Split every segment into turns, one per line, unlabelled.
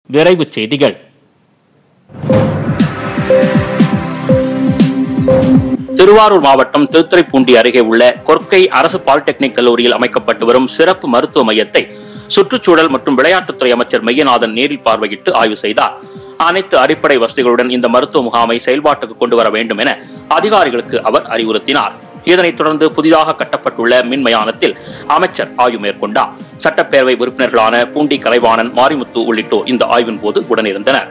விரைவுச் செய்திகள் திருவாரூர் மாவட்டம் திருத்துறைப்பூண்டி அருகே உள்ள கொர்க்கை அரசு பாலிடெக்னிக் கல்லூரியில் அமைக்கப்பட்டு வரும் சிறப்பு மருத்துவ மையத்தை சுற்றுச்சூழல் மற்றும் விளையாட்டுத்துறை அமைச்சர் மையநாதன் நேரில் பார்வையிட்டு ஆய்வு செய்தார் அனைத்து அடிப்படை வசதிகளுடன் இந்த மருத்துவ முகாமை செயல்பாட்டுக்கு கொண்டு வர வேண்டும் என அதிகாரிகளுக்கு அவர் அறிவுறுத்தினார் இதனைத் தொடர்ந்து புதிதாக கட்டப்பட்டுள்ள மின் மயானத்தில் அமைச்சர் ஆய்வு மேற்கொண்டார் சட்டப்பேரவை உறுப்பினர்களான பூண்டி கலைவாணன் மாரிமுத்து உள்ளிட்டோர் இந்த ஆய்வின் போது உடனிருந்தனர்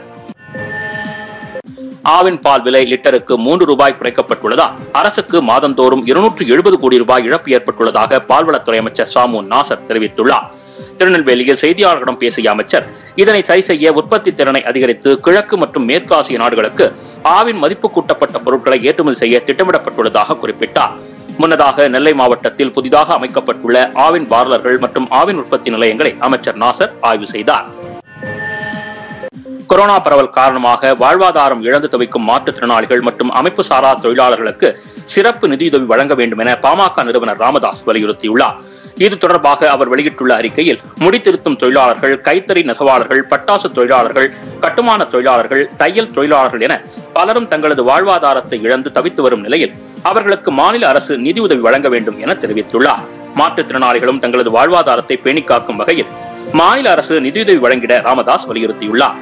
ஆவின் பால் விலை லிட்டருக்கு மூன்று ரூபாய் குறைக்கப்பட்டுள்ளதால் அரசுக்கு மாதந்தோறும் இருநூற்று எழுபது கோடி ரூபாய் இழப்பு ஏற்பட்டுள்ளதாக பால்வளத்துறை அமைச்சர் சாமு நாசர் தெரிவித்துள்ளார் திருநெல்வேலியில் செய்தியாளர்களிடம் பேசிய அமைச்சர் இதனை சரி செய்ய உற்பத்தி திறனை அதிகரித்து கிழக்கு மற்றும் மேற்கு ஆசிய நாடுகளுக்கு ஆவின் மதிப்பு கூட்டப்பட்ட பொருட்களை ஏற்றுமதி செய்ய திட்டமிடப்பட்டுள்ளதாக குறிப்பிட்டார் முன்னதாக நெல்லை மாவட்டத்தில் புதிதாக அமைக்கப்பட்டுள்ள ஆவின் பார்லர்கள் மற்றும் ஆவின் உற்பத்தி நிலையங்களை அமைச்சர் நாசர் ஆய்வு செய்தார் கொரோனா பரவல் காரணமாக வாழ்வாதாரம் இழந்து தவிக்கும் மாற்றுத்திறனாளிகள் மற்றும் அமைப்பு சாரா தொழிலாளர்களுக்கு சிறப்பு நிதியுதவி வழங்க வேண்டும் என பாமக நிறுவனர் ராமதாஸ் வலியுறுத்தியுள்ளார் இது தொடர்பாக அவர் வெளியிட்டுள்ள அறிக்கையில் முடித்திருத்தும் தொழிலாளர்கள் கைத்தறி நெசவாளர்கள் பட்டாசு தொழிலாளர்கள் கட்டுமான தொழிலாளர்கள் தையல் தொழிலாளர்கள் என பலரும் தங்களது வாழ்வாதாரத்தை இழந்து தவித்து வரும் நிலையில் அவர்களுக்கு மாநில அரசு நிதியுதவி வழங்க வேண்டும் என தெரிவித்துள்ளார் மாற்றுத்திறனாளிகளும் தங்களது வாழ்வாதாரத்தை பேணிக் காக்கும் வகையில் மாநில அரசு நிதியுதவி வழங்கிட ராமதாஸ் வலியுறுத்தியுள்ளார்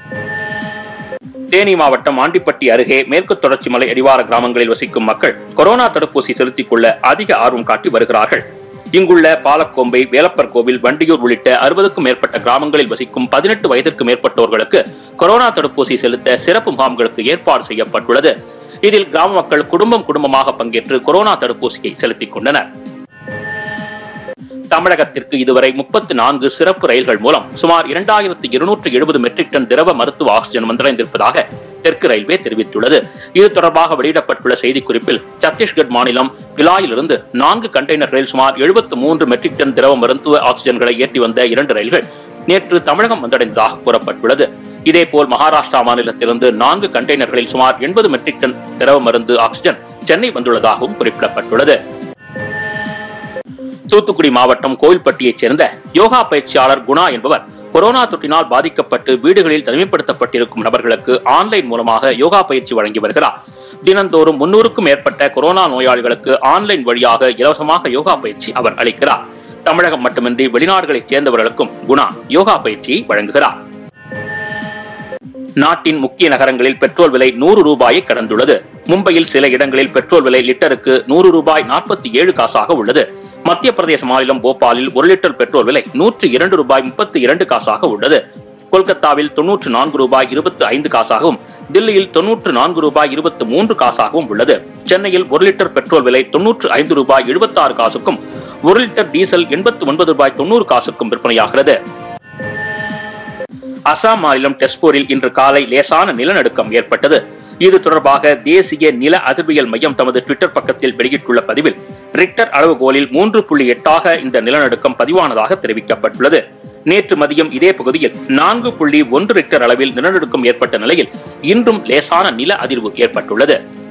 தேனி மாவட்டம் ஆண்டிப்பட்டி அருகே மேற்கு தொடர்ச்சி மலை அடிவார கிராமங்களில் வசிக்கும் மக்கள் கொரோனா தடுப்பூசி செலுத்திக் கொள்ள அதிக ஆர்வம் காட்டி வருகிறார்கள் இங்குள்ள பாலக்கோம்பை வேலப்பர் கோவில் வண்டியூர் உள்ளிட்ட அறுபதுக்கும் மேற்பட்ட கிராமங்களில் வசிக்கும் பதினெட்டு வயதிற்கு மேற்பட்டோர்களுக்கு கொரோனா தடுப்பூசி செலுத்த சிறப்பு முகாம்களுக்கு ஏற்பாடு செய்யப்பட்டுள்ளது இதில் கிராம மக்கள் குடும்பம் குடும்பமாக பங்கேற்று கொரோனா தடுப்பூசியை செலுத்திக் கொண்டனர் தமிழகத்திற்கு இதுவரை முப்பத்தி நான்கு சிறப்பு ரயில்கள் மூலம் சுமார் இரண்டாயிரத்தி இருநூற்று எழுபது மெட்ரிக் டன் திரவ மருத்துவ ஆக்சிஜன் வந்தடைந்திருப்பதாக தெற்கு ரயில்வே தெரிவித்துள்ளது இது தொடர்பாக வெளியிடப்பட்டுள்ள செய்திக்குறிப்பில் சத்தீஸ்கர் மாநிலம் பிலாயிலிருந்து நான்கு கண்டெய்னர்களில் சுமார் எழுபத்து மூன்று மெட்ரிக் டன் திரவ மருத்துவ ஆக்சிஜன்களை ஏற்றி வந்த இரண்டு ரயில்கள் நேற்று தமிழகம் வந்தடைந்ததாக கூறப்பட்டுள்ளது இதேபோல் மகாராஷ்டிரா மாநிலத்திலிருந்து நான்கு கண்டெய்னர்களில் சுமார் எண்பது மெட்ரிக் டன் திரவ மருந்து ஆக்சிஜன் சென்னை வந்துள்ளதாகவும் குறிப்பிடப்பட்டுள்ளது தூத்துக்குடி மாவட்டம் கோவில்பட்டியைச் சேர்ந்த யோகா பயிற்சியாளர் குணா என்பவர் கொரோனா தொற்றினால் பாதிக்கப்பட்டு வீடுகளில் தனிமைப்படுத்தப்பட்டிருக்கும் நபர்களுக்கு ஆன்லைன் மூலமாக யோகா பயிற்சி வழங்கி வருகிறார் தினந்தோறும் முன்னூறுக்கும் மேற்பட்ட கொரோனா நோயாளிகளுக்கு ஆன்லைன் வழியாக இலவசமாக யோகா பயிற்சி அவர் அளிக்கிறார் தமிழகம் மட்டுமின்றி வெளிநாடுகளைச் சேர்ந்தவர்களுக்கும் குணா யோகா பயிற்சியை வழங்குகிறார் நாட்டின் முக்கிய நகரங்களில் பெட்ரோல் விலை நூறு ரூபாயை கடந்துள்ளது மும்பையில் சில இடங்களில் பெட்ரோல் விலை லிட்டருக்கு நூறு ரூபாய் நாற்பத்தி ஏழு காசாக உள்ளது மத்திய பிரதேச மாநிலம் போபாலில் ஒரு லிட்டர் பெட்ரோல் விலை நூற்றி இரண்டு ரூபாய் முப்பத்தி இரண்டு காசாக உள்ளது கொல்கத்தாவில் தொன்னூற்று நான்கு ரூபாய் இருபத்தி ஐந்து காசாகவும் தில்லியில் தொன்னூற்று நான்கு ரூபாய் இருபத்தி மூன்று காசாகவும் உள்ளது சென்னையில் ஒரு லிட்டர் பெட்ரோல் விலை தொன்னூற்று ஐந்து ரூபாய் எழுபத்தி ஆறு காசுக்கும் ஒரு லிட்டர் டீசல் எண்பத்தி ஒன்பது ரூபாய் தொண்ணூறு காசுக்கும் விற்பனையாகிறது அசாம் மாநிலம் டெஸ்பூரில் இன்று காலை லேசான நிலநடுக்கம் ஏற்பட்டது இது தொடர்பாக தேசிய நில அதிர்வியல் மையம் தமது ட்விட்டர் பக்கத்தில் வெளியிட்டுள்ள பதிவில் ரிக்டர் அளவுகோலில் மூன்று புள்ளி எட்டாக இந்த நிலநடுக்கம் பதிவானதாக தெரிவிக்கப்பட்டுள்ளது நேற்று மதியம் இதே பகுதியில் நான்கு புள்ளி ஒன்று ரிக்டர் அளவில் நிலநடுக்கம் ஏற்பட்ட நிலையில் இன்றும் லேசான நில அதிர்வு ஏற்பட்டுள்ளது